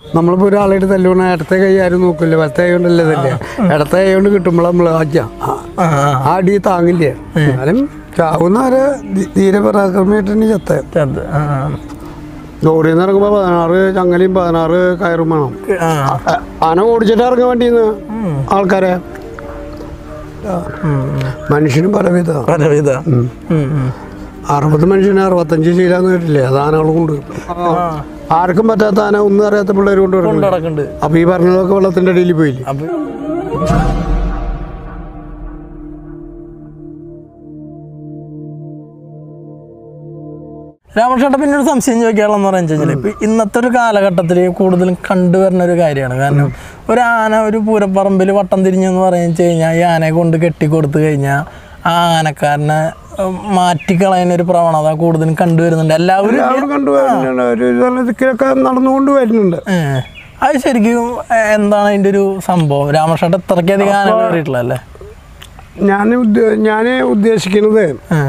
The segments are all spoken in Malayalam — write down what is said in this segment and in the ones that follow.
നമ്മളിപ്പോൾ ഒരാളായിട്ട് തല്ലുകൊണ്ട് ഇടത്തെ കൈ ആരും നോക്കില്ല വലത്തെ കൈ കൊണ്ടല്ലേ തല്ലേ ഇടത്തെ കൈ കൊണ്ട് കിട്ടുമ്പോൾ നമ്മൾ ആജ്ജ ആ ആ ആ അടി താങ്ങില്ല എന്നാലും ചാവുന്നവരെ തീരെ പരാക്രമമായിട്ടാണ് ചത്ത ചെറുത് ആ ആ. ലോറിയിൽ നിന്ന് ഇറങ്ങുമ്പോൾ പതിനാറ് ചങ്ങലയും പതിനാറ് കയറും വേണം ആ ആ- ആന ഓടിച്ചിട്ട് ഇറങ്ങാൻ വേണ്ടിന്ന് ഉം. ആൾക്കാരെ ഉം. മനുഷ്യനും പല വിധ പലവിധ ഉം, ഉം. അറുപത് മനുഷ്യന് അറുപത്തഞ്ച് ശീലാന്ന് കേട്ടില്ലേ അത് ആനകൾ കൊണ്ട് ആ ആർക്കും പറ്റാത്ത ആന ഒന്നും അറിയാത്ത പിള്ളേർ കൊണ്ട് കൊണ്ട് കിടക്കുന്നു നടക്കുന്നുണ്ട് അപ്പൊ ഈ പറഞ്ഞതൊക്കെ വെള്ളത്തിന്റെ അടിയിൽ പോയില്ലേ അപ്പൊ രാമകൃഷ്ണ പിന്നെ ഒരു സംശയം ചോദിക്കാനുള്ളതെന്ന് പറഞ്ഞു കഴിഞ്ഞാൽ ഇപ്പൊ ഇന്നത്തെ ഒരു കാലഘട്ടത്തിൽ കൂടുതലും കണ്ടുവരുന്ന ഒരു കാര്യമാണ് കാരണം ഒരു ആന ഒരു പൂരപ്പറമ്പിൽ വട്ടം തിരിഞ്ഞെന്ന് പറഞ്ഞു കഴിഞ്ഞാൽ ഈ ആനയെ കൊണ്ട് കെട്ടിക്കൊടുത്തു കഴിഞ്ഞാൽ ആ ആനക്കാരനെ ഉം, മാറ്റിക്കളയുന്ന ഒരു പ്രവണത കൂടുതലും കണ്ടുവരുന്നുണ്ട് എല്ലാവരും എല്ലാവരും കണ്ടുവരുന്നുണ്ട് ഒരു നല്ല ദിക്കിലൊക്കെ നടന്നുകൊണ്ട് വരുന്നുണ്ട് ഏ. അത് ശരിക്കും ഏ, എന്താണ് അതിന്റെ ഒരു സംഭവം രാമകൃഷ്ണ ഇത്രയ്ക്കധികം ആനകൾ കയറിയിട്ടുള്ള അല്ലേ ഞാൻ ഞാൻ ഉദ്ദേശിക്കുന്നത് ഏ.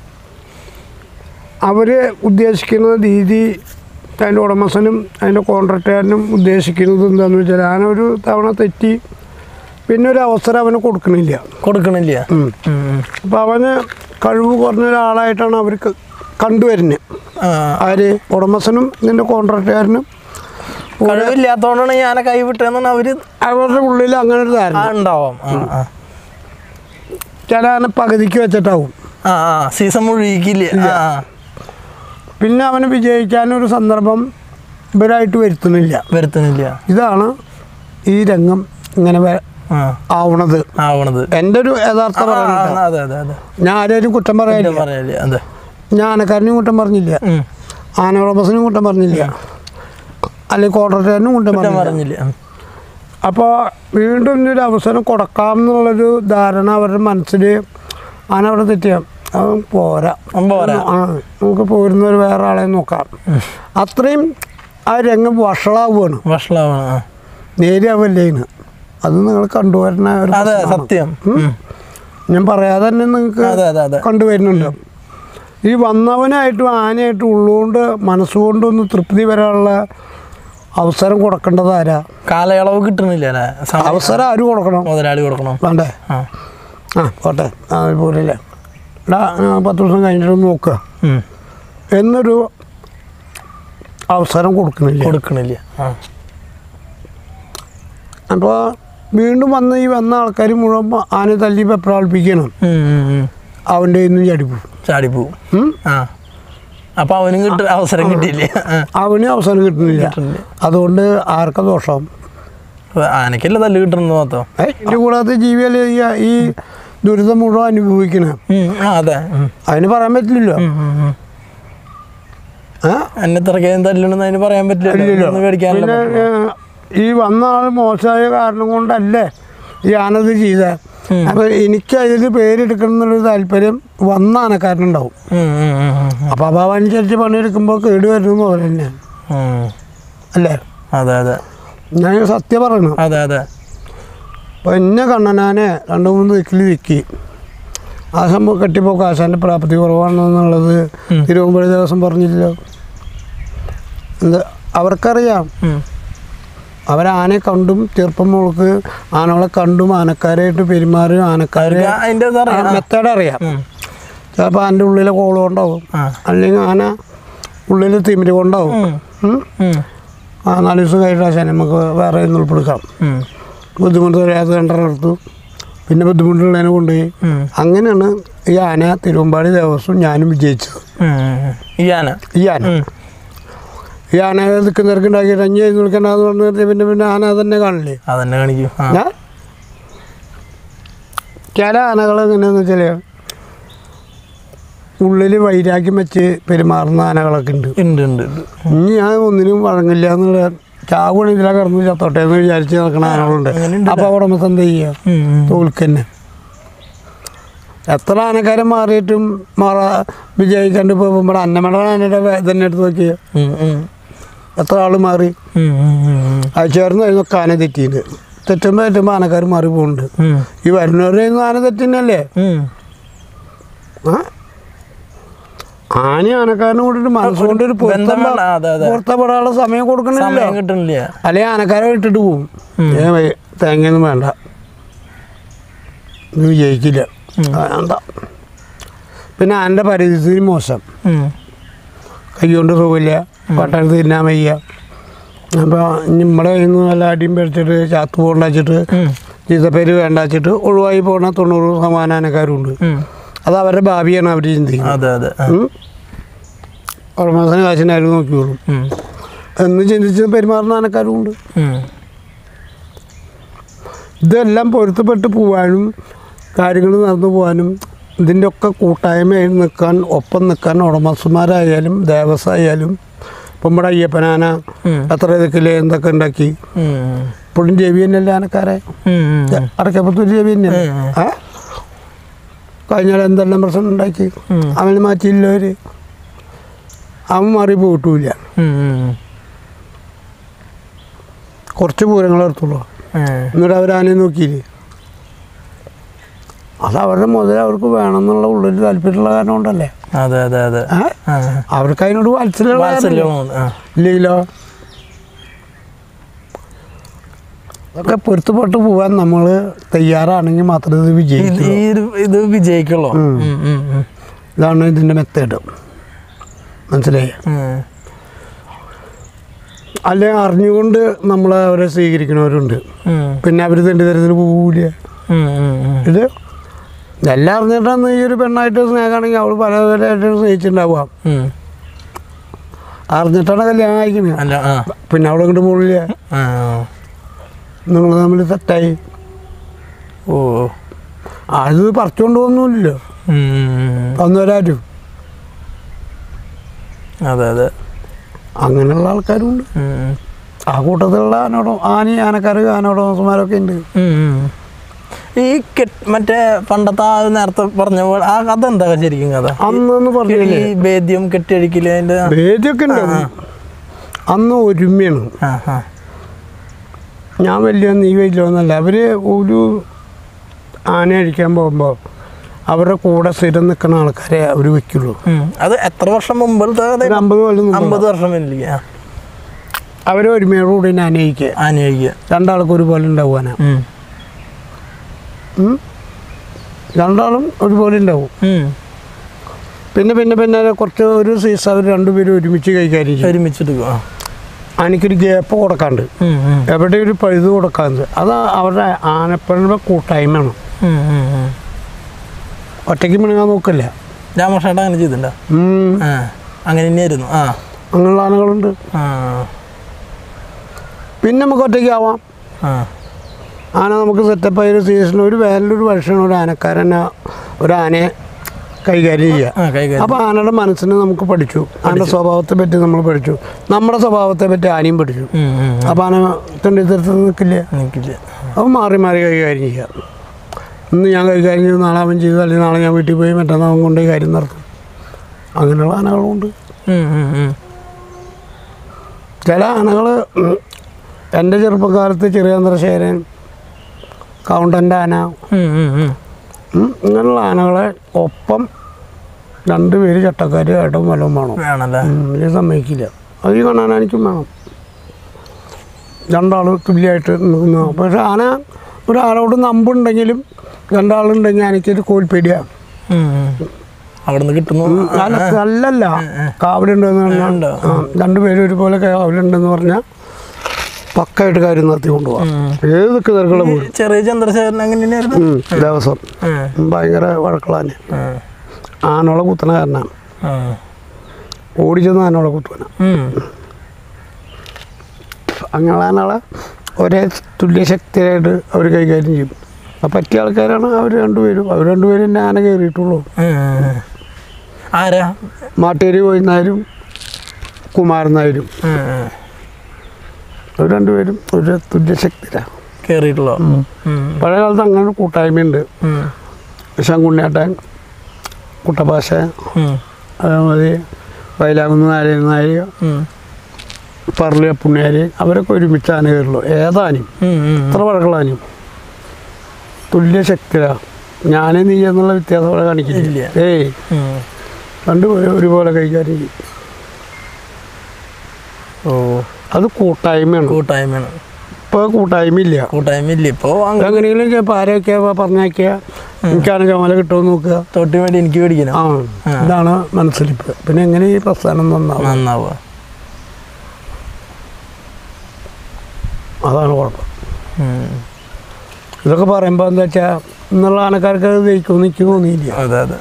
അവർ ഉദ്ദേശിക്കുന്ന രീതി അതിൻ്റെ ഉടമസ്ഥനും അതിൻ്റെ കോൺട്രാക്റ്റുകാരനും ഉദ്ദേശിക്കുന്നത് എന്താണെന്ന് വെച്ചാൽ ആന ഒരു തവണ തെറ്റി പിന്നെ ഒരു അവസരം അവന് കൊടുക്കണില്ല കൊടുക്കണില്ല ഉം. ഉം, ഉം. അപ്പോൾ അവന് കഴിവ് കുറഞ്ഞ ഒരാളായിട്ടാണ് അവർ കണ്ടുവരുന്നത് ആ, ആര് ഉടമസ്ഥനും ഇതിൻ്റെ കോൺട്രാക്റ്റുകാരനും കഴിവില്ലാത്തോണ്ടാണ് ഞാൻ കൈ വിട്ടതെന്നാണ് അവര് അവരുടെ ഉള്ളിൽ അങ്ങനെ ഒരു ആ ധാരണ ഉണ്ടാവും ആ, ആ. ചില ആന പകുതിക്ക് വെച്ചിട്ടാവും ആ ആ സീസൺ മുഴുകിക്കില്ല ആ ആ. പിന്നെ അവന് വിജയിക്കാനൊരു സന്ദർഭം ഇവരായിട്ട് വരുത്തുന്നില്ല വരുത്തുന്നില്ല ഇതാണ് ഈ രംഗം ഇങ്ങനെ വ- ആ ആവണത് ആവണത് എൻ്റെ ഒരു യഥാർത്ഥ ആ, പറയുന്നത് അതെ അതെ അതെ ഞാൻ ആരെയും കുറ്റം പറയാനില്ല പറയല്ലേ അതെ ഞാൻ ആനക്കാരനും കുറ്റം പറഞ്ഞില്ല ഉം. ആന ഉടമസ്ഥനും കുറ്റം പറഞ്ഞില്ല അല്ലെങ്കിൽ കോൺട്രാക്ടറിനും കുറ്റം കുറ്റം പറഞ്ഞില്ല പറഞ്ഞില്ല ഉം. അപ്പോൾ വീണ്ടും ഇനി ഒരു അവസരം കൊടുക്കാം എന്നുള്ളൊരു ധാരണ അവരുടെ മനസ്സിൽ ആന അവിടെ തെറ്റിയ അത് പോരാ ഉം, പോരാ. ആ നമുക്ക് പോരുന്ന ഒരു വേറെ ആളെ നോക്കാം അത്രയും ആ രംഗം വഷളാവുകയാണ് വഷളാവണം ആ. നേരിയാവല്ലേന്ന് അത് നിങ്ങൾ കണ്ടുവരുന്ന ഒരു അതെ പ്രശ്നമാണ്. സത്യം ഉം. ഞാൻ പറയാതെ തന്നെ നിങ്ങൾക്ക് അതെ അതെ അതെ കണ്ടുവരുന്നുണ്ട് ഈ വന്നവനായിട്ടും ആനയായിട്ടും ഉള്ളുകൊണ്ട് മനസ്സുകൊണ്ടൊന്ന് തൃപ്തി വരാനുള്ള അവസരം കൊടുക്കേണ്ടത് ആരാ കാലയളവ് കിട്ടണില്ല അല്ലേ സമയം അവസരം ആര് കൊടുക്കണം മുതലാളി കൊടുക്കണം വേണ്ടേ ആ ആ പോട്ടെ ആ പോരില്ലേ എടാ ആ, പത്ത് ദിവസം കഴിഞ്ഞിട്ട് നോക്കുക ഉം. എന്നൊരു അവസരം കൊടുക്കുന്നില്ല കൊടുക്കണില്ല ആ അപ്പോൾ വീണ്ടും വന്ന് ഈ വന്ന ആൾക്കാർ മുഴുവൻ ആന തല്ലി പെപ്രാളിപ്പിക്കണം ഉം, ഉം, ഉം. അവൻ്റെ ഇന്നും ചടിപ്പും ചാടിപ്പോവും ഉം? ആ അപ്പൊ അവനും കിട്ട അവസരം കിട്ടിയില്ല ആ. അവന് അവസരം കിട്ടുന്നില്ല കിട്ടുന്നില്ല. അതുകൊണ്ട് ആർക്കാ ദോഷം അപ്പൊ ആനക്കല്ല തല്ല് കിട്ടണമെന്ന് മാത്രം ഇതിൻ്റെ കൂടാതെ ജീവിയല്ലേ ഈ ഈ ദുരിതം മുഴുവൻ അനുഭവിക്കണേ ഉം, ആ അതെ ഉം. അതിന് പറയാൻ പറ്റില്ലല്ലോ ഉം, ഉം, ഉം. ഏ? എന്നെ ഇത്രയ്ക്കും തല്ലണമെന്ന് അതിന് പറയാൻ പറ്റില്ലല്ലോ ഇല്ലല്ലോ. ഒന്ന് പേടിക്കാനല്ല പിന്നെ ഏ, ഈ വന്ന ആൾ മോശമായ കാരണം കൊണ്ടല്ലേ ഈ ആനത് ചെയ്ത ഉം. അപ്പൊ എനിക്ക് അതിൽ പേരെടുക്കണം എന്നുള്ളൊരു താല്പര്യം വന്ന ആനക്കാരനുണ്ടാവും ഉം, ഉം, ഉം, ഉം, ഉം. അപ്പൊ അപ്പൊ അനുസരിച്ച് പണിയെടുക്കുമ്പോൾ കേട് വരുന്നു പോലെ തന്നെ ഉം. അല്ലേ അതെ അതെ ഞാൻ സത്യം പറയണം അതെ അതെ അപ്പൊ എന്നെ കണ്ണനാനെ രണ്ട് മൂന്ന് ദിക്കിൽ ദിക്കി ആ സംഭവം കെട്ടിപ്പോ കാശാൻ്റെ പ്രാപ്തി കുറവാണെന്നുള്ളത് ഉം. തിരുവമ്പഴ ദിവസം പറഞ്ഞില്ലല്ലോ എന്താ അവർക്കറിയാം ഉം. അവരാനെ കണ്ടും ചെറുപ്പം മുതൽക്ക് ആനകളെ കണ്ടും ആനക്കാരായിട്ട് പെരുമാറി ആനക്കാരെ അവർക്ക് അതിന്റെ ഇത് അറിയാം. ആ. മെത്തേഡ് അറിയാം ഉം. ചിലപ്പോൾ അതിൻ്റെ ഉള്ളിലെ കോളം ഉണ്ടാവും ആ. അല്ലെങ്കിൽ ആന ഉള്ളിൽ തിമിരി കൊണ്ടാവും ഉം. ഉം. ഉം. ആ നാല് ദിവസം കഴിഞ്ഞാൽ നമുക്ക് വേറെ ഒന്ന് ഉൾപ്പെടുക്കാം ഉം. ബുദ്ധിമുട്ട് തരാതെ രണ്ടെണ്ണം എടുത്തു പിന്നെ ബുദ്ധിമുട്ടുള്ളതിനെ കൊണ്ടുപോയി ഉം. അങ്ങനെയാണ് ഈ ആന തിരുവമ്പാടി ദേവസ്വം ഞാനും വിജയിച്ചത് ഉം. ഈ ആന ഈ ആന ഉം. ഈ ആന നിൽക്കുന്നവർക്ക് ഉണ്ടാക്കിയിട്ട് അഞ്ഞ് നിൽക്കണ്ടെന്ന് പറഞ്ഞിട്ട് പിന്നെ പിന്നെ ആന തന്നെ കാണില്ലേ അതന്നെ കാണിക്കും ആ. ഞാൻ ചില ആനകൾ എങ്ങനെയാന്ന് വെച്ചാൽ ഉള്ളിൽ വൈരാഗ്യം വെച്ച് പെരുമാറുന്ന ആനകളൊക്കെ ഉണ്ട് ഉണ്ട് ഉണ്ട് ഉണ്ട് ഇനി ഞാൻ ഒന്നിനും വഴങ്ങില്ല എന്നുള്ള ചാവുകണ ഇതിലെ കിടന്ന് ചത്തോട്ടെ എന്ന് വിചാരിച്ച് നടക്കുന്ന ആനകളുണ്ട് അങ്ങനെയുണ്ട് അപ്പോൾ അവിടെ നമുക്ക് എന്താ ചെയ്യുക ഉം. ഉം. തോൽക്കന്നെ എത്ര ആനക്കാരൻ മാറിയിട്ടും മാറാ വിജയിക്കാണ്ട് ഇപ്പോൾ നമ്മുടെ അന്നമട ആനയുടെ തന്നെ എടുത്ത് നോക്കിയ ഉം. ഉം. എത്ര ആൾ മാറി ഉം. ഉം. ഉം. ഉം. അത് ചേർന്ന് അതിനൊക്കെ ആന തെറ്റിയത് തെറ്റുമ്പോൾ തെറ്റുമ്പോൾ ആനക്കാർ മാറി പോകുന്നുണ്ട് ഉം. ഈ വരുന്നവരുടെ കയ്യിൽ നിന്ന് ആന തെറ്റുന്നല്ലേ ഉം. ആ ആന ആനക്കാരനും കൂടി മനസ്സുകൊണ്ട് ഒരു ബന്ധം വേണ്ട. അതെ, അതെ. പുറത്തപ്പെടാനുള്ള സമയം കൊടുക്കണില്ല സമയം കിട്ടണില്ല അല്ലെങ്കിൽ ആനക്കാരെ ഇട്ടിട്ട് പോവും ഏ വേ- തേങ്ങയൊന്നും വേണ്ട ഇത് വിജയിക്കില്ല വേണ്ട പിന്നെ ആൻ്റെ പരിസ്ഥിതി മോശം ഉം. കൈ കൊണ്ട് സുഖമില്ല പട്ടണത്ത് തിന്നാൻ വയ്യ അപ്പോൾ നമ്മുടെ കയ്യിൽ നിന്ന് വല്ല അടിയും പേടിച്ചിട്ട് ചാത്ത് പോകണ്ടാച്ചിട്ട് ഉം. ചീത്തപ്പേര് വേണ്ടാച്ചിട്ട് ഒഴിവായി പോകുന്ന തൊണ്ണൂറ് ശതമാനം ആനക്കാരുണ്ട് ഉം. അത് അവരുടെ ഭാവിയാണ് അവർ ചിന്തിക്കുന്നത് അതെ അതെ ആ. ഉം. ഉടമസ്ഥന് കാശിനാരും നോക്കിയോളും ഉം. എന്ന് ചിന്തിച്ച് പെരുമാറുന്ന ആനക്കാരും ഉണ്ട് ഉം. ഇതെല്ലാം പൊരുത്തപ്പെട്ട് പോകാനും കാര്യങ്ങൾ നടന്നു പോകാനും ഇതിൻ്റെ ഒക്കെ കൂട്ടായ്മയിൽ നിൽക്കാൻ ഒപ്പം നിൽക്കാൻ ഉടമസ്ഥന്മാരായാലും ദേവസ്വമായാലും ഇപ്പം നമ്മുടെ അയ്യപ്പനാന ഉം. എത്ര ഇതൊക്കെ എന്തൊക്കെ ഉണ്ടാക്കി ഉം. ഇപ്പോഴും ജെവി തന്നെയല്ലേ ആനക്കാരെ ഉം. ഉം. അടക്കപ്പത്തൂർ ജെവി തന്നെയല്ലേ ഉം. ഏ കഴിഞ്ഞാൽ എന്തെല്ലാം പ്രശ്നം ഉണ്ടാക്കി ഉം. അവന് മാറ്റിയില്ല അവർ അവൻ മാറി പോയിട്ടില്ല ഉം. ഉം. കുറച്ച് പൂരങ്ങൾ എടുത്തുള്ളൂ ഉം. എന്നിട്ട് അവർ ആനയെ നോക്കിയില്ലേ അത് അവരുടെ മുതൽ അവർക്ക് വേണമെന്നുള്ള ഉള്ളിൽ താല്പര്യമുള്ള കാരണം കൊണ്ടല്ലേ അതെ അതെ അതെ ഏ? ആ. അവർക്ക് അതിനോട് വാത്സല്യമുള്ള കാരണമല്ലേ? വാത്സല്യമാണ്. ആ. ഇല്ലല്ലോ അതൊക്കെ പൊരുത്തപ്പെട്ട് പോകാൻ നമ്മൾ തയ്യാറാണെങ്കിൽ മാത്രമേ ഇത് ഇത് വിജയിക്കൂ ഈ ഒരു ഇത് വിജയിക്കുള്ളൂ ഉം. ഉം. ഉം. ഉം. ഇതാണ് ഇതിൻ്റെ മെത്തേഡ് മനസ്സിലായി ഉം. അല്ലെങ്കിൽ അറിഞ്ഞുകൊണ്ട് നമ്മൾ അവരെ സ്വീകരിക്കുന്നവരുണ്ട് ഉം. പിന്നെ അവർ തൻ്റെ തരത്തിന് പോവില്ല ഉം. ഉം. ഉം. ഇത് എല്ലാം അറിഞ്ഞിട്ടാണ് ഈ ഒരു പെണ്ണായിട്ട് സ്നേഹമാണെങ്കിൽ അവൾ പലതരമായിട്ട് സ്നേഹിച്ചിട്ടുണ്ടാവുക ഉം. അറിഞ്ഞിട്ടാണ് കല്യാണം കഴിക്കുന്നത് അല്ല ആ പിന്നെ അവിടെ ഇങ്ങോട്ട് പോകില്ല ആ. നിങ്ങൾ തമ്മിൽ തെറ്റായി ഓ അത് പറിച്ചുകൊണ്ട് പോകുന്നില്ലല്ലോ ഉം. ഉം. അന്നേരാരും അതെ അതെ അങ്ങനെയുള്ള ആൾക്കാരുണ്ട് ഉം. ആ കൂട്ടത്തിലുള്ള ആനോടോ ആനി ആനക്കാർ ആനോടോസന്മാരൊക്കെ ഉണ്ട് ഉം. ഉം. ഈ കെട്ട് മറ്റേ പണ്ടത്തെ ആ നേരത്തെ പറഞ്ഞ പോലെ ആ കഥ എന്താ ശരിക്കും കഥ അന്നെന്ന് ഈ പറഞ്ഞില്ലേ ഭേദ്യം കെട്ടിയടിക്കല് അതിന്റെ വേദിയൊക്കെ ഉണ്ട് അന്ന് ഒരുമയാണ് ആ ആ ഞാൻ വലിയ നീ വലിയ ഒന്നല്ല അവർ ഒരു ആന അഴിക്കാൻ പോകുമ്പോൾ അവരുടെ കൂടെ സ്ഥിരം നിൽക്കുന്ന ആൾക്കാരെ അവർ വെക്കുള്ളൂ ഉം. അത് എത്ര വർഷം മുമ്പത്തെ കഥ ഒരു അമ്പത് കൊല്ലം മുമ്പ് അമ്പത് വർഷം വലിയ അവർ ഒരുമയോടുകൂടി തന്നെ ആനയിക്കുക ആനയിക്കുക രണ്ടാൾക്ക് ഒരുപോലെ ഉണ്ടാവുക ആന ഉം. ഉം. രണ്ടാളും ഒരുപോലെ ഉണ്ടാവും ഉം. പിന്നെ പിന്നെ പിന്നെ കുറച്ച് ഒരു സീസൺ അവർ രണ്ടുപേരും ഒരുമിച്ച് കൈകാര്യം ചെയ്യും ഒരുമിച്ചിട്ട് ആ ആനയ്ക്കൊരു ഗ്യാപ്പ് കൊടുക്കാണ്ട് ഉം. ഉം. എവിടെ ഒരു പഴുത് കൊടുക്കാണ്ട് അത് അവരുടെ ആനപ്പഴുടെ കൂട്ടായ്മയാണ് ഉം. ഉം. ഉം. ഒറ്റയ്ക്ക് മിണങ്ങാൻ നോക്കില്ല രാമകൃഷ്ണേട്ടൻ അങ്ങനെ ചെയ്തിട്ടുണ്ടോ ഉം. ആ അങ്ങനെ തന്നെയായിരുന്നു ആ അങ്ങനെയുള്ള ആനകളുണ്ട് ആ പിന്നെ നമുക്ക് ഒറ്റയ്ക്ക് ആവാം ആ ആന നമുക്ക് സെറ്റപ്പ് ആയ ഒരു സീസൺ ഒരു വേനലൊരു വർഷമാണ് ഒരു ആനക്കാരനെ ഒരു ആനയെ കൈകാര്യം ചെയ്യുക ആ കൈകാര്യം അപ്പോൾ ആനയുടെ മനസ്സിനെ നമുക്ക് പഠിച്ചു ആനയുടെ സ്വഭാവത്തെ പറ്റി നമ്മൾ പഠിച്ചു നമ്മുടെ സ്വഭാവത്തെ പറ്റി ആനയും പഠിച്ചു ഉം. ഉം. അപ്പോൾ ആന തെണ്ടിത്തരത്തിൽ നിൽക്കില്ല നിൽക്കില്ല അപ്പോൾ മാറി മാറി കൈകാര്യം ചെയ്യാം ഇന്ന് ഞാൻ കൈകാര്യം ചെയ്തു നാളെ അവൻ ചെയ്തു അല്ലെങ്കിൽ നാളെ ഞാൻ വീട്ടിൽ പോയി മറ്റന്നാൾ അവൻ കൊണ്ടുപോയി കാര്യം നടത്തും അങ്ങനെയുള്ള ആനകളുണ്ട് ഉം. ഉം. ഉം. ചില ആനകൾ എൻ്റെ ചെറുപ്പകാലത്ത് ചെറിയന്ത്രശേരൻ കൗണ്ടൻ്റെ ആന ഉം. ഉം. ഉം. ഉം, ഇങ്ങനെയുള്ള ആനകളെ ഒപ്പം രണ്ട് പേര് ചട്ടക്കാർ ഇടവും വലവും വേണം വേണല്ലേ ഉം, ഇത് സമ്മതിക്കില്ല അത് ഈ കാണാൻ എനിക്കും വേണം രണ്ടാൾ തുല്യമായിട്ട് നിൽക്കുന്ന പക്ഷെ ആന ഒരാളോട് നമ്പുണ്ടെങ്കിലും രണ്ടാളുണ്ടെങ്കിൽ എനിക്കൊരു കോൽപ്പേടിയാണ് ഉം. ഉം. അവിടുന്ന് കിട്ടുന്നു അല്ല അല്ലല്ല കാവലുണ്ടെന്ന് പറഞ്ഞാൽ ഉണ്ട്. ആ, രണ്ടുപേരും ഒരുപോലെ കാവലുണ്ടെന്ന് പറഞ്ഞാൽ പക്കായിട്ട് കാര്യം നടത്തി കൊണ്ടുപോകാം ഏത് കിതറുകളും പോലും ചെറിയ ചന്ദ്രശേഖരൻ അങ്ങനെ തന്നെയായിരുന്നു ഉം, ദിവസം ഉം. ഭയങ്കര വഴക്കളാന് ഉം. ആനോളെ കുത്തണ കാരണമാണ് ഉം. ഓടിച്ചെന്ന് ആനോളെ കുത്തുവന ഉം. അങ്ങനെയുള്ള ആനകളെ ഒരേ തുല്യശക്തിയായിട്ട് അവർ കൈകാര്യം ചെയ്യും അപ്പം പറ്റിയ ആൾക്കാരാണ് അവർ രണ്ടുപേരും അവർ രണ്ടുപേരും തന്നെ ആന കയറിയിട്ടുള്ളൂ ഉം. ആരാ മാട്ടേരി പോയിന്നായാലും കുമാരൻ നായരും ഉം. ഉം. അവർ രണ്ടുപേരും ഒരു തുല്യശക്തിയിലാണ് കേറിയിട്ടുള്ളോ ഉം. പഴയ കാലത്ത് അങ്ങനെ ഒരു കൂട്ടായ്മയുണ്ട് ഉം. ശങ്കുണ്ണിയേട്ടൻ കുട്ടഭാഷ ഉം. അതേമാതിരി വയലാകുന്ന നാരായണ നായർ ഉം. പറളിയ പുണ്യാരി അവരൊക്കെ ഒരുമിച്ച് ആന കയറുള്ളൂ ഏതാനും ഉം. ഉം. എത്ര വഴക്കളാനും തുല്യ ശക്തിയാണ് ഞാനേ നീ എന്നുള്ള വ്യത്യാസം അവിടെ ഇല്ല. കാണിക്കില്ല ഏയ് ഉം. രണ്ട് ഒരു- ഒരുപോലെ കൈകാര്യം ചെയ്യും ഓ അത് കൂട്ടായ്മയാണ് കൂട്ടായ്മയാണ് ഇപ്പോൾ കൂട്ടായ്മയില്ല കൂട്ടായ്മ ഇല്ല ഇപ്പോൾ എങ്ങനെയെങ്കിലും ചിലപ്പോൾ ആരെയൊക്കെ പറഞ്ഞാക്കിയ എനിക്കാണ് ചുമല കിട്ടുമെന്ന് നോക്കുക തൊട്ടി വേണ്ടി എനിക്ക് മേടിക്കണം ആ ഇതാണ് മനസ്സിലിപ്പ് പിന്നെ എങ്ങനെ ഈ പ്രസ്ഥാനം നന്നാവും നന്നാവുക അതാണ് കുഴപ്പം ഉം. ഇതൊക്കെ പറയുമ്പോൾ എന്താ വെച്ചാൽ ഇന്നുള്ള ആനക്കാർക്ക് അത് ജയിക്കുമെന്ന് എനിക്ക് തോന്നിയില്ല അതെ അതെ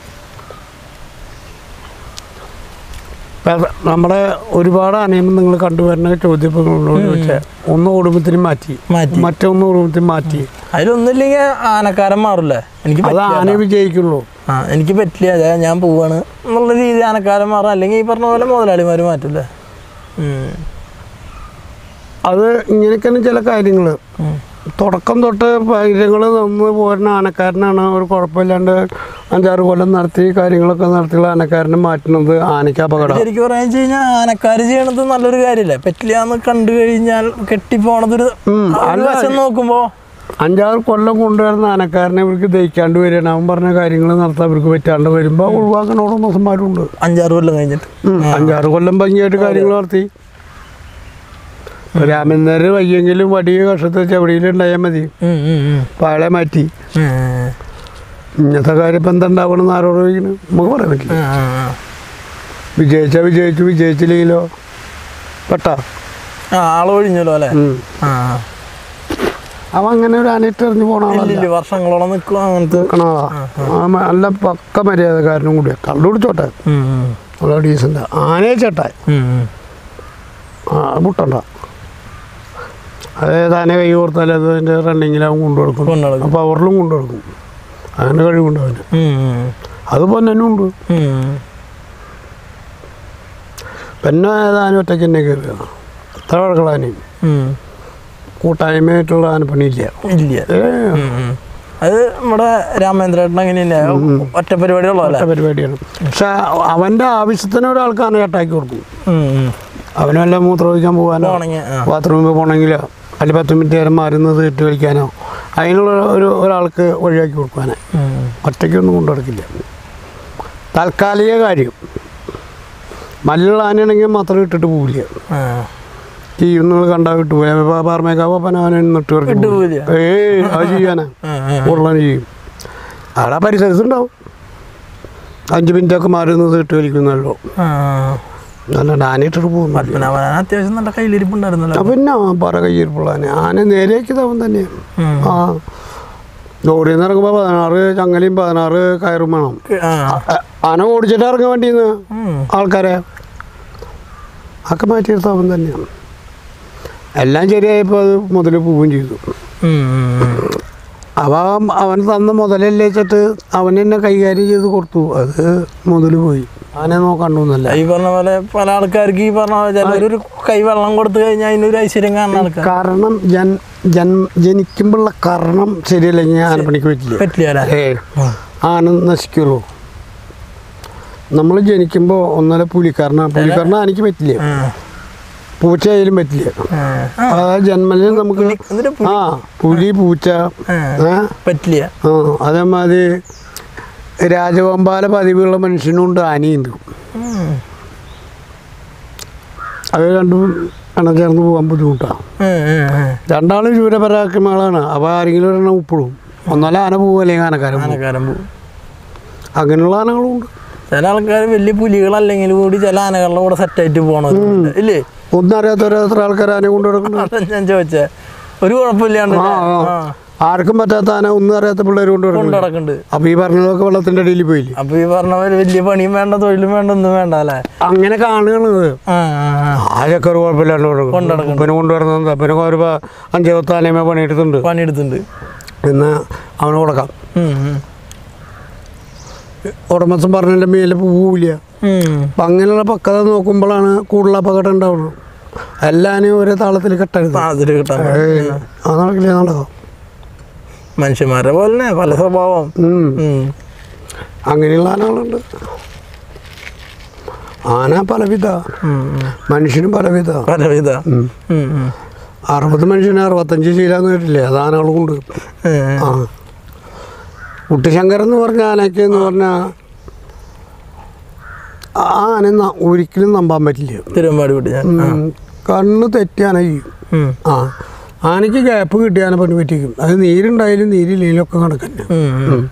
ഇപ്പം നമ്മുടെ ഒരുപാട് ആനയും നിങ്ങൾ കണ്ടുവരുന്ന ചോദ്യങ്ങളോട് ചോദിച്ചാൽ ഒന്ന് കുടുംബത്തിന് മാറ്റി മാറ്റി മറ്റൊന്ന് കുടുംബത്തിന് മാറ്റി അതിലൊന്നുമില്ലെങ്കിൽ ആനക്കാരൻ മാറില്ലേ എനിക്ക് അത് പറ്റില്ല. ആന വിജയിക്കുള്ളൂ ആ എനിക്ക് പറ്റില്ല അതെ ഞാൻ പോവാണ് എന്നുള്ള രീതി ആനക്കാരൻ മാറാം അല്ലെങ്കിൽ ഈ പറഞ്ഞ പോലെ മുതലാളിമാർ മാറ്റില്ലേ ഉം. അത് ഇങ്ങനെയൊക്കെയാണ് ചില കാര്യങ്ങൾ ഉം. തുടക്കം തൊട്ട് പൈരങ്ങൾ നിന്ന് പോരുന്ന ആനക്കാരനാണ് ഒരു കുഴപ്പമില്ലാണ്ട് അഞ്ചാറ് കൊല്ലം നടത്തി കാര്യങ്ങളൊക്കെ നടത്തിയുള്ള ആനക്കാരനെ മാറ്റുന്നത് ആനയ്ക്ക് അപകടം ശരിക്കും പറയാന്ന് വെച്ച് കഴിഞ്ഞാൽ ആനക്കാര് ചെയ്യണത് നല്ലൊരു കാര്യമല്ലേ പറ്റില്ല എന്ന് കണ്ടു കഴിഞ്ഞാൽ കെട്ടിപ്പോണതൊരു ഉം, ആ ഒരു വശം നോക്കുമ്പോ അഞ്ചാറ് കൊല്ലം കൊണ്ടുവരുന്ന ആനക്കാരനെ ഇവർക്ക് ദഹിക്കാണ്ട് വരികയാണ് അവൻ പറഞ്ഞ കാര്യങ്ങൾ നടത്താൻ ഇവർക്ക് പറ്റാണ്ട് വരുമ്പോൾ ഒഴിവാക്കുന്ന ഉടമസ്ഥന്മാരുണ്ട് അഞ്ചാറ് കൊല്ലം കഴിഞ്ഞിട്ട് ഉം, അഞ്ചാറ് കൊല്ലം ഭംഗിയായിട്ട് കാര്യങ്ങൾ നടത്തി രാമന്നേര് വയ്യെങ്കിലും വടിയ കഷത്തെ ചവിടിയിലുണ്ടായാൽ മതി ഉം, ഉം, ഉം. പാളെ മാറ്റി ഉം, ഇങ്ങനത്തെ കാര്യം ഇപ്പം എന്താ ഉണ്ടാവണമെന്ന് ആരോട് ചോദിക്കുന്നു നമുക്ക് പറയാൻ പറ്റില്ല ഉം, ഉം, ഉം. വിജയിച്ചാൽ വിജയിച്ചു വിജയിച്ചില്ലെങ്കിലോ പെട്ടാ ആ ആള് ഒഴിഞ്ഞല്ലോ അല്ലേ ഉം. ആ അവൻ അങ്ങനെ ഒരു ആനയിട്ട് എറിഞ്ഞു പോണ ആളല്ല ഇല്ലില്ല വർഷങ്ങളോളം നിൽക്കും അങ്ങനത്തെ നിക്കണതാ ആ മ- നല്ല പക്ക മര്യാദക്കാരനും കൂടിയാ കണ്ടുപിടിച്ചോട്ടെ ഉം, ഉം. നല്ല ഡീസൻ്റ് ആനയെ ചേട്ടായി ഉം, ഉം. ആ മുട്ടണ്ട അതായത് ആന കൈ കൊടുത്താൽ അത് അതിൻ്റെ റണ്ണിങ്ങിലാവും കൊണ്ടുകൊടുക്കും കൊണ്ടുനടക്കും. അപ്പോൾ അവരിലും കൊണ്ടുകൊടുക്കും അങ്ങനെ കഴിവുണ്ട് അവന് ഉം, ഉം. അത് പൊന്നും ഉണ്ട് ഉം. പിന്നെ ആന ഒറ്റയ്ക്ക് തന്നെ കയറുക എത്ര വഴക്കളാനയും ഉം. കൂട്ടായ്മയായിട്ടുള്ള ആനപ്പണിയില്ല ഇല്ല ഏ ഉം, ഉം. അത് നമ്മുടെ രാമേന്ദ്രേട്ടൻ അങ്ങനെയല്ലേ ഒറ്റ പരിപാടിയുള്ളൂ അല്ലേ ഒറ്റ പരിപാടിയാണ് പക്ഷെ അവൻ്റെ ആവശ്യത്തിന് ഒരാൾക്ക് ആന കട്ടാക്കി കൊടുക്കും ഉം, ഉം. അവന് വല്ല മൂത്രമൊഴിക്കാൻ പോകാനോ പോണെങ്കിൽ ആ ബാത്റൂമിൽ പോകണമെങ്കിലോ അല്ലെങ്കിൽ പത്ത് മിനിറ്റ് നേരം മാറുന്നത് ഇട്ട് കളിക്കാനോ അതിനുള്ള ഒരു ഒരാൾക്ക് ഒഴിവാക്കി കൊടുക്കാനേ ഉം. ഒറ്റയ്ക്കൊന്നും കൊണ്ടു നടക്കില്ല താൽക്കാലിക കാര്യം മല്ലുള്ള ആനയാണെങ്കിൽ മാത്രം ഇട്ടിട്ട് പോവില്ല ആ. ഈ നിങ്ങൾ കണ്ടാൽ വിട്ടു പോയി പാർമേക്കാവോ പനവനെ ഇട്ട് ഇട്ട് പോവില്ല. ഏയ് അത് ചെയ്യാനാ ആ, ആ. ഉരുളൻ ചെയ്യും അവിടെ ആ പരിസരത്തുണ്ടാവും അഞ്ച് മിനിറ്റൊക്കെ മാറുന്നത് ഇട്ട് കളിക്കുന്നല്ലോ ആ. അല്ലാണ്ട് ആന ഇട്ടിട്ട് പോകുന്നില്ല പത്മനാഭൻ അത്യാവശ്യം നല്ല കയ്യിലിരിപ്പുണ്ടായിരുന്നല്ലോ ആ, പിന്നെ പറ കയ്യിരിപ്പുള്ള ആന ആന നേരെയാക്കിയതവൻ തന്നെയാണ് ഉം. ആ ലോറിയിൽ നിന്ന് ഇറങ്ങുമ്പോൾ പതിനാറ് ചങ്ങലയും പതിനാറ് കയറും വേണം ആ. ആ- ആന ഓടിച്ചിട്ട് ഇറങ്ങാൻ വേണ്ടിന്ന് ഉം. ആൾക്കാരെ ഒക്കെ മാറ്റിയെടുത്ത അവൻ തന്നെയാണ് എല്ലാം ശരിയായപ്പോൾ അത് മുതൽ പോവുകയും ചെയ്തു ഉം, ഉം. അവ അവൻ തന്ന മുതലല്ലേ വെച്ചിട്ട് അവൻ എന്നെ കൈകാര്യം ചെയ്ത് കൊടുത്തു അത് മുതൽ പോയി ആനെ നോക്കണ്ടോന്നല്ല ഈ പറഞ്ഞ പോലെ പല ആൾക്കാർക്ക് ഈ പറഞ്ഞ പോലെ ചിലരൊരു കൈ വെള്ളം കൊടുത്തു കഴിഞ്ഞാൽ അതിനൊരു ഐശ്വര്യം കാണുന്ന ആൾക്കാർ കാരണം ജൻ ജൻ ജനിക്കുമ്പോഴുള്ള കാരണം ശരിയല്ലെങ്കിൽ ആനപ്പണിക്ക് പറ്റില്ല പറ്റില്ല അല്ലേ ഏ ആന നശിക്കുള്ളൂ നമ്മൾ ജനിക്കുമ്പോൾ ഒന്നര പുലിക്കാരനാണ് പുലിക്കാരന ആനയ്ക്ക് പറ്റില്ല ആ. പൂച്ചയായാലും പറ്റില്ല ആ. ആ. ആ ജന്മത്തിൽ നമുക്ക് എന്നിട്ട് പു- ആ പുലി പൂച്ച ആ. ഏ പറ്റില്ല ആ അതേമാതിരി രാജവമ്പാല പതിവുള്ള മനുഷ്യനുണ്ട് ആനയുണ്ട് ഉം. അത് രണ്ടും ഇണചേർന്ന് പോകാൻ ബുദ്ധിമുട്ടാണ് ഉം, ഉം, ഉം. രണ്ടാളും ശൂരപരാക്രമങ്ങളാണ് അപ്പോൾ ആരെങ്കിലും ഒരെണ്ണം ഉപ്പിടും ഒന്നല്ല ആന പോകും അല്ലെങ്കിൽ ആനക്കാരൻ പോകും ആനക്കാരൻ പോകും അങ്ങനെയുള്ള ആനകളും ഉണ്ട് ചില ആൾക്കാർ വലിയ പുലികളല്ലെങ്കിൽ കൂടി ചില ആനകളുടെ കൂടെ സെറ്റായിട്ട് പോകണവരുണ്ട് ഇല്ലേ ഒന്നും അറിയാത്ത എത്ര ആൾക്കാർ ആന കൊണ്ടു നടക്കുന്നു അതാ ഞാൻ ചോദിച്ചേ ഒരു കുഴപ്പമില്ലാണ്ട് ആ ആ. ആർക്കും പറ്റാത്ത ആന ഒന്നും അറിയാത്ത പിള്ളേർ കൊണ്ട് കൊണ്ട് നടക്കുന്നു നടക്കുന്നുണ്ട് അപ്പോൾ ഈ പറഞ്ഞതൊക്കെ വെള്ളത്തിൻ്റെ അടിയിൽ പോയില്ലേ അപ്പൊ ഈ പറഞ്ഞ പോലെ വലിയ പണിയും വേണ്ട തൊഴിലും വേണ്ട ഒന്നും വേണ്ട അല്ലേ അങ്ങനെ കാണുകയാണത് ആ ആ, ആ. ആരൊക്കെ ഒരു കുഴപ്പമില്ലാണ്ട് കൊടുക്കും കൊണ്ട് നടക്കുന്നു. പിന്നെ കൊണ്ടുവരുന്നത് പിന്നെ ഒരു പ- അഞ്ച് പത്ത് ആനയമേ പണിയെടുത്തിട്ടുണ്ട് പണിയെടുത്തുണ്ട് എന്ന് അവന് കൊടുക്കാം ഉം, ഉം. ഉടമസ്ഥൻ പറഞ്ഞതിൻ്റെ മേലെ പോവില്ല ഉം. അപ്പം അങ്ങനെയുള്ള പക്വത നോക്കുമ്പോഴാണ് കൂടുതൽ അപകടം ഉണ്ടാവുള്ളൂ എല്ലാവരും ഒരേ താളത്തിൽ കെട്ടരുത് ആ, അതില് കിട്ടാൻ ഏയ്, അത് നടക്കില്ല നടക്കാം മനുഷ്യന്മാരെ പോലെ തന്നെ പല സ്വഭാവം ഉം. ഉം. അങ്ങനെയുള്ള ആനകളുണ്ട് ആന പലവിധ ഉം, ഉം. മനുഷ്യനും പലവിധ പലവിധ ഉം. ഉം, ഉം. അറുപത് മനുഷ്യന് അറുപത്തഞ്ച് ശീലാന്ന് കേട്ടില്ലേ അത് ആനകളുണ്ട് ഉം, ആ കുട്ടിശങ്കർ എന്ന് പറഞ്ഞ ആനയ്ക്ക് എന്ന് പറഞ്ഞാൽ ആ ആന ന- ഒരിക്കലും നമ്പാൻ പറ്റില്ല തിരുവമ്പാടി വിട്ട് ഞാൻ ഉം. കണ്ണ് തെറ്റിയാന ചെയ്യും ഉം. ആ ആനയ്ക്ക് ഗ്യാപ്പ് കിട്ടിയാനെ പണി പറ്റിക്കും അത് നീരുണ്ടായാലും നീരില്ലെങ്കിലും ഒക്കെ കണക്കന്നെ ഉം, ഉം.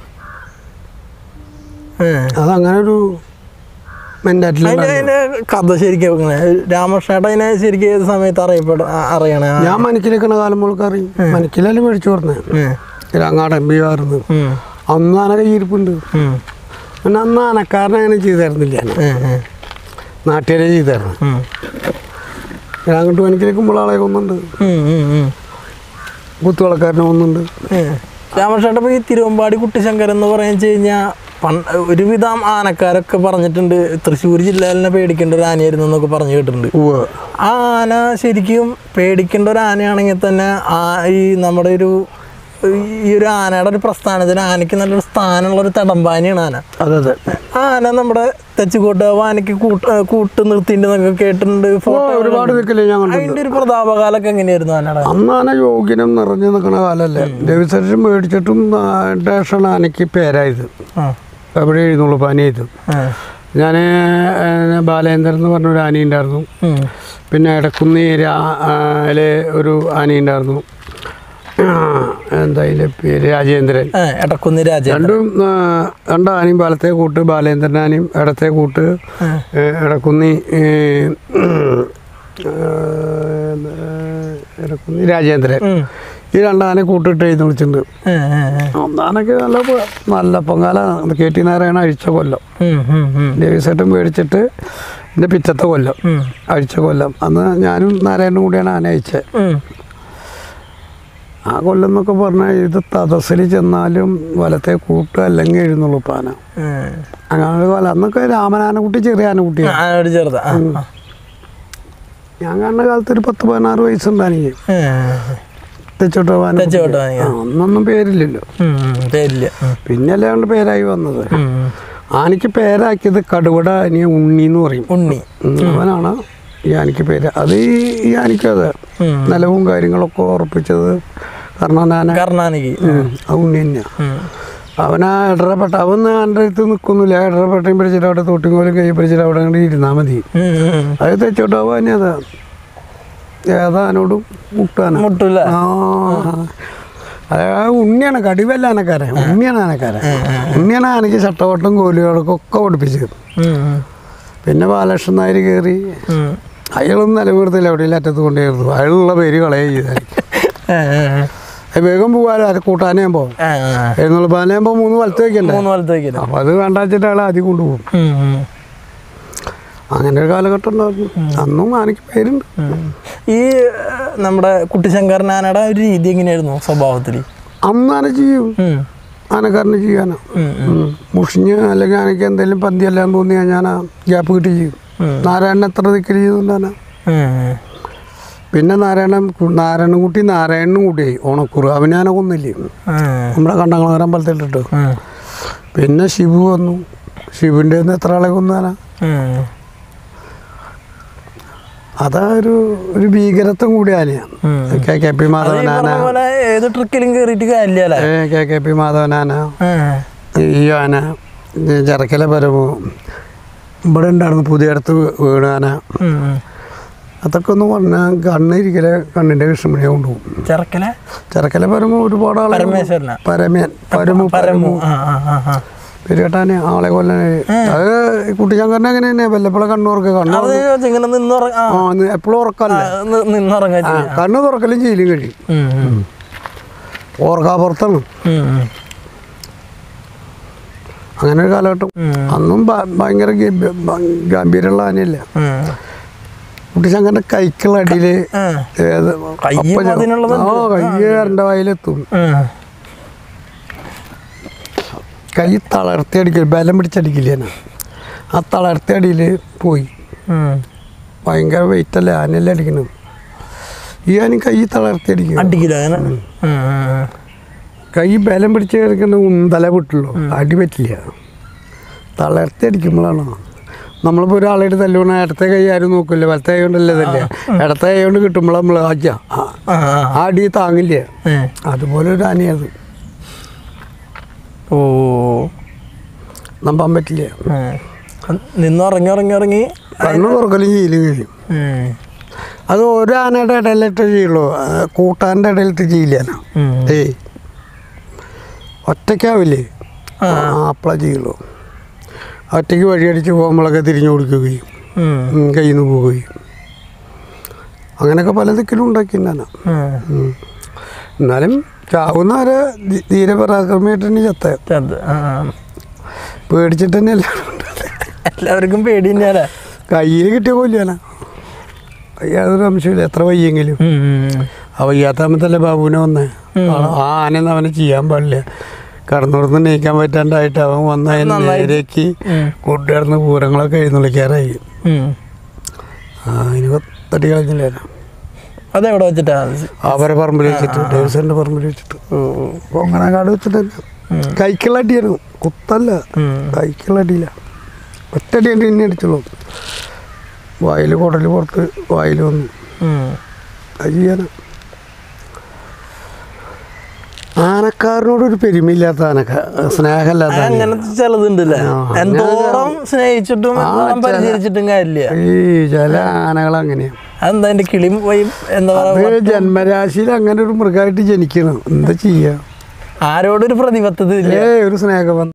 ഏ. അതങ്ങനെ ഒരു മെൻറ്റാറ്റിൽ അതിന്റെ അതിന്റെ കഥ ശരിക്കും എങ്ങനെ? രാമകൃഷ്ണേട്ട അതിനെ ശരിക്കും ഏത് സമയത്ത് അറിയപ്പെട ആ- അറിയണേ ആ. ഞാൻ മനക്കിലേക്കണ കാലം മുതൽക്ക് അറിയും മനക്കിലല്ലേ മേടിച്ചു കൊടുത്തേ ഉം. അങ്ങാടൻ ബിഹാറിന്ന് ഉം. അന്ന് ആന കയ്യിരിപ്പുണ്ട് ഉം. പിന്നെ അന്ന് ആനക്കാരനെ അങ്ങനെ ചെയ്തായിരുന്നില്ല ഞാൻ ഉം. ഉം. നാട്ടുകാരെ ചെയ്തായിരുന്നു ഉം. ഞാൻ അങ്ങോട്ട് മനക്കിലേക്ക് ആളെ കൊന്നുണ്ട് ഉം. ഉം. ഉം. കുത്തുവളക്കാരനെ കൊന്നുണ്ട് രാമകൃഷ്ണേട്ട ഇപ്പൊ ഈ തിരുവമ്പാടി കുട്ടിശങ്കർ എന്ന് പറഞ്ഞു കഴിഞ്ഞാൽ പണ്ട് ഒരുവിധം ആനക്കാരൊക്കെ പറഞ്ഞിട്ടുണ്ട് തൃശ്ശൂർ ജില്ലയിൽ തന്നെ പേടിക്കേണ്ട ഒരു ആനയായിരുന്നു എന്നൊക്കെ പറഞ്ഞു കേട്ടിട്ടുണ്ട് ഉവ്വ് ആ ആന ശരിക്കും പേടിക്കേണ്ട ഒരു ആനയാണെങ്കിൽ തന്നെ ആ ഈ നമ്മുടെ ഒരു ഈ ഒരു ആനയുടെ ഒരു പ്രസ്ഥാനത്തിന് ആനയ്ക്ക് നല്ലൊരു സ്ഥാനമുള്ള ഒരു തടമ്പാനിയാണ് ആന അതെ അതെ ആ ആന നമ്മുടെ തെച്ചുകോട്ട് ആനയ്ക്ക് കൂട്ട് കൂട്ട് നിർത്തിയിട്ടുണ്ടെന്നൊക്കെ കേട്ടിട്ടുണ്ട് ഓ, ഫോട്ടോ ഒരുപാട് നിൽക്കില്ലേ ഞാൻ കണ്ടു അതിന്റെ ഒരു പ്രതാപകാലൊക്കെ എങ്ങനെയായിരുന്നു ആനയുടെ അന്ന് ആന യോഗ്യനും നിറഞ്ഞു നിൽക്കുന്ന കാലല്ലേ രവിസരം മേടിച്ചിട്ടും ഡേഷാണ് ആനയ്ക്ക് പേരായത് ആ എവിടെ എഴുന്നള്ളൂ പനിയത് ആ. ഞാൻ ബാലേന്ദ്രൻ എന്ന് പറഞ്ഞൊരു ആനയുണ്ടായിരുന്നു ഉം. പിന്നെ ഇടക്കുന്നി രാലെ ഒരു ആനയുണ്ടായിരുന്നു ആ, എന്താ അതിൻ്റെ പേര് രാജേന്ദ്രൻ ആ, എടക്കുന്നി രാജ രണ്ടും ആ, രണ്ട് ആനയും വലത്തെ കൂട്ട് ബാലേന്ദ്രൻ ആനയും ഇടത്തെ കൂട്ട് ഏ, ഇടക്കുന്നി ഏ, ഉം, ആ, ഇടക്കുന്നി രാജേന്ദ്രൻ ഉം. ഈ രണ്ടാനെ കൂട്ടിട്ട് എഴുതി വിളിച്ചിട്ടുണ്ട് ആ, ആ, ആ. ഒന്നാനൊക്കെ നല്ല പ- നല്ല പൊങ്കാല കെ ടി നാരായണ അഴിച്ച കൊല്ലം ഉം, ഉം, ഉം. ദേവിസേട്ടൻ മേടിച്ചിട്ട് എൻ്റെ പിറ്റത്തെ കൊല്ലം ഉം. അഴിച്ച കൊല്ലം അന്ന് ഞാനും നാരായണനും കൂടിയാണ് ആന അയച്ചത് ഉം. ആ കൊല്ലം എന്നൊക്കെ പറഞ്ഞാൽ ഇത് തദസ്സിൽ ചെന്നാലും വലത്തെ കൂട്ട് അല്ലെങ്കിൽ എഴുന്നള്ളൂ പാന ഉം. അങ്ങനെ ഒരു കൊല്ലം അന്നൊക്കെ രാമനാനക്കുട്ടി ചെറിയ ആനക്കുട്ടിയാണ് ആ, ഒരു ചെറുതാ ആ, ആ. ഞാൻ കാണുന്ന കാലത്ത് ഒരു പത്ത് പതിനാറ് വയസ്സുണ്ടാണെങ്കിൽ ഉം. തെച്ചോട്ടോ പാന തെച്ചോട്ടോ ആന. അന്നൊന്നും പേരില്ലല്ലോ ഉം, ഉം. തരില്ല ഉം. പിന്നെ അല്ലാണ്ട് പേരായി വന്നത് ഉം. ആനയ്ക്ക് പേരാക്കിയത് കടുവട അനിയ ഉണ്ണി എന്ന് പറയും ഉണ്ണി ഉം, അവനാണ് ഈ ആനയ്ക്ക് പേര് അത് ഈ ഈ ആനയ്ക്ക് അതെ ഉം. നിലവും കാര്യങ്ങളൊക്കെ ഉറപ്പിച്ചത് കർണനാന കർണാനിക്ക് ആ ഉണ്ണി തന്നെയാണ് ഉം. അവനാ ഇടറപ്പെട്ട അവൻ എൻ്റെ അടുത്ത് നിൽക്കൊന്നുമില്ല ഇടറപ്പെട്ടയും പിടിച്ചിട്ട് അവിടെ തൊട്ടിങ്കോലും കൈ പിടിച്ചിട്ട് അവിടെ അങ്ങോട്ട് ഇരുന്നാൽ മതി ഉം, ഉം. അത് തെച്ചോട്ടോ തന്നെ അതാ ഏതാനോടും മുട്ടാന മുട്ടൂല ആ അത് ആ ഉണ്ണിയാണ് കടിവല്ല ആനക്കാരൻ ഉണ്ണിയാണ് ആനക്കാരൻ ഉണ്ണിയാണ് ആനയ്ക്ക് ചട്ടവട്ടം കോലുകളൊക്കെ ഒക്കെ പഠിപ്പിച്ചത് ഉം, ഉം. പിന്നെ ബാലകൃഷ്ണൻ നായർ കയറി ഉം. അയാളൊന്നും നിലവിടുത്തില്ല എവിടെയും അറ്റത്ത് കൊണ്ടുവരുന്നു അയാളുള്ള പേര് കളയുക ചെയ്താൽ ആ, ആ, ആ. വേഗം പോകാലോ അത് കൂട്ടാനേം പോകും ആ, ആ. എഴുന്നള്ളൂ പാനയാകുമ്പോൾ മൂന്ന് വലത്ത് വയ്ക്കണ്ടേ മൂന്ന് വലത്ത് വയ്ക്കല് അപ്പോൾ അത് വേണ്ട വെച്ചിട്ട് അയാൾ ആദ്യം കൊണ്ടുപോകും ഉം, ഉം. അങ്ങനെ ഒരു കാലഘട്ടം ഉണ്ടായിരുന്നു അന്നും ആനയ്ക്ക് പേരുണ്ട് ഉം. ഈ ഏഹ്, നമ്മുടെ കുട്ടിശങ്കരൻ ആനയുടെ ഒരു രീതി എങ്ങനെയായിരുന്നു സ്വഭാവത്തിൽ അന്ന് ആന ചെയ്യും ഉം. ആനക്കാരന് ചെയ്യാനാ ഉം, ഉം. മുഷിഞ്ഞ് അല്ലെങ്കിൽ ആനയ്ക്ക് എന്തെങ്കിലും പന്തിയെല്ലാം തോന്നി കഴിഞ്ഞാൽ ആ ഗ്യാപ്പ് കിട്ടി ചെയ്യും ഉം. നാരായണൻ എത്ര ദിക്കൽ ചെയ്തുകൊണ്ടാണ് ഉം. പിന്നെ നാരായണൻ നാരായണൻകുട്ടി നാരായണനും കൂട്ടിയായി ഓണക്കുറ് അവനാന കൊന്നില്ലേ ഉം. നമ്മുടെ കണ്ടങ്ങളകരം അമ്പലത്തിലിട്ട് ഉം. പിന്നെ ശിവു വന്നു ശിവൻ്റെ നിന്ന് എത്ര ആളെ കൊന്നാനാ ഉം. അതാ ഒരു ഒരു ഭീകരത്വം കൂടി ആനയാണ് ഉം. കെ കെ പി അത് ഈ മാധവനാന പറഞ്ഞ പോലെ ഏത് ട്രിക്കിലും കയറിയിട്ട് കാര്യമില്ല ഏ, കെ കെ പി മാധവനാന ഉം. ഈ ആന ഈ ചെറക്കല പരമു ഇവിടെ ഉണ്ടായിരുന്നു പുതിയടത്ത് വീണ് ആന ഉം. ഉം. അതൊക്കെ ഒന്ന് പറഞ്ഞാൽ കണ്ണിരിക്കലെ കണ്ണിൻ്റെ കൃഷ്ണമണിയെ കൊണ്ടുപോകും ചെറുക്കല ചെറക്കല പരമു ഒരുപാട് ആളെ പരമേശ്വരനാ പരമേൻ പരമു പരമു ആ ആ ആ ആ പെരുകെട്ടാനെ ആളെ കൊല്ലാൻ അത് കുട്ടിശങ്കറിനെ അങ്ങനെ തന്നെ വല്ലപ്പോഴെ കണ്ണുറക്കുക കണ്ണു അത് ഇങ്ങനെ നിന്നുറങ്ങ ആ ആ എപ്പോഴും ഉറക്കല്ലേ നി- നിന്നുറങ്ങാൻ ആ ചെയ്യാം കണ്ണ് തുറക്കലും ചെയ്യലും കഴിയും ഉം. ഉം. ഓർക്കാപ്പുറത്താണ് ഉം. ഉം. അങ്ങനെ ഒരു കാലഘട്ടം ഉം. അന്നും ഭ- ഭയങ്കര ഗംഭീ- ഭ- ഗംഭീരമുള്ള ആനയല്ല ഉം. കുട്ടിശങ്കറിന്റെ കൈക്കുള്ള അടിയിൽ ഉം. ഏത് കയ്യും അപ്പം ചെ- അതിനുള്ളതുണ്ട്. ആ കയ്യ് എൻ്റെ വായിലെത്തും ഉം. കൈ തളർത്തി അടിക്കില്ല ബലം പിടിച്ചടിക്കില്ല ഞാൻ ആ തളർത്തി അടിയിൽ പോയി ഉം. ഭയങ്കര വെയിറ്റ് അല്ലേ ആനയല്ലേ അടിക്കണം ഈ ആന കൈ തളർത്തി അടിക്കും അടിക്കില്ല അങ്ങനെ ഉം. ഉം. കൈ ബലം പിടിച്ച് കിടക്കുന്ന ഉന്തല വിട്ടുള്ളൂ അടി പറ്റില്ല തളർത്തി അടിക്കുമ്പോഴാണ് നമ്മളിപ്പോൾ ഒരാളായിട്ട് തല്ലുകൊണ്ട് ഇടത്തെ കൈ ആരും നോക്കില്ല വലത്തെ കൈ കൊണ്ടല്ലേ തല്ലേ ഇടത്തെ കൈ കൊണ്ട് കിട്ടുമ്പോൾ നമ്മൾ അജ്ജ ആ ആ ആ. ആ അടി താങ്ങില്ല ഉം. അതുപോലെ ഒരു ആനയത് ഓ നമ്പാൻ പറ്റില്ല ഉം. നിന്ന് ഉറങ്ങി ഉറങ്ങി ഉറങ്ങി കണ്ണു തുറക്കലും ചെയ്യലും കഴിയും ഉം. അത് ഒരു ആനയുടെ ഇടയിലിട്ട് ചെയ്യുള്ളൂ ആ, കൂട്ടാൻ്റെ ഇടയിലിട്ട് ചെയ്യില്ല ഉം. ഏയ് ഒറ്റയ്ക്കാവില്ലേ ആ. അപ്പള ചെയ്യുള്ളൂ ഒറ്റയ്ക്ക് വഴിയടിച്ച് പോകുമ്പോഴൊക്കെ തിരിഞ്ഞു കൊടുക്കുകയും ഉം. ഉം, കയ്യിൽ നിന്ന് പോവുകയും അങ്ങനെയൊക്കെ പല ദിക്കിലും ഉണ്ടാക്കിണ്ടാണ് ഉം. എന്നാലും ചാവുന്നവരെ ധീ- ധീരപരാക്രമമായിട്ട് തന്നെ ചത്ത ചെറുത്. ആ. പേടിച്ചിട്ട് തന്നെയല്ല എല്ലാവർക്കും പേടി തന്നെയല്ലേ കയ്യിൽ കിട്ടിയ കൊല്ലാന യാതൊരു അംശമില്ല എത്ര വയ്യെങ്കിലും ആ വയ്യാത്താമത്തല്ലേ ബാബുവിനെ വന്നേ ആ- ആ ആനയൊന്നും അവനെ ചെയ്യാൻ പാടില്ല കടന്നുറന്ന് നീക്കാൻ പറ്റാണ്ടായിട്ട് അവൻ വന്ന് അതിനെ നന്നായി. നേരേക്ക് ഉം. കൂട്ടുകാർന്ന് പൂരങ്ങളൊക്കെ എഴുന്നള്ളിക്കാറായി ആ അതിന് തട്ടി കളഞ്ഞില്ല അതെവിടെ വെച്ചിട്ടാ അവരെ പറമ്പിൽ വെച്ചിട്ട് ദേവസ്വൻ്റെ പറമ്പിൽ വെച്ചിട്ട് പൊങ്ങനങ്ങാട് വെച്ചിട്ട് തന്നെ കൈക്കുള്ള അടിയായിരുന്നു കുത്തല്ല ഉം. കൈക്കുള്ള അടിയില്ല ഒറ്റടി അടി തന്നെ അടിച്ചുള്ളൂ വായിൽ കുടൽ പുറത്ത് വായിൽ വന്നു ഉം. അത് ചെയ്യാനാ ആനക്കാരനോടൊരു പെരുമയില്ലാത്ത ആനക്ക സ്നേഹമില്ലാത്ത ആന. അങ്ങനത്തെ ചിലതുണ്ടല്ലേ ആ, എന്തോരം സ്നേഹിച്ചിട്ടും ആ, എന്തോരം ചില- പരിചരിച്ചിട്ടും കാര്യമില്ല ഈ ചില ആനകൾ അങ്ങനെയാണ് അതെന്താ എന്റെ കിളി പോയി എന്താ അത് പറയാ ജന്മരാശിയിൽ അങ്ങനെ ഒരു മൃഗമായിട്ട് ജനിക്കണം എന്താ ചെയ്യാ ആരോടൊരു പ്രതിബദ്ധത ഇല്ല ഏ ഒരു സ്നേഹം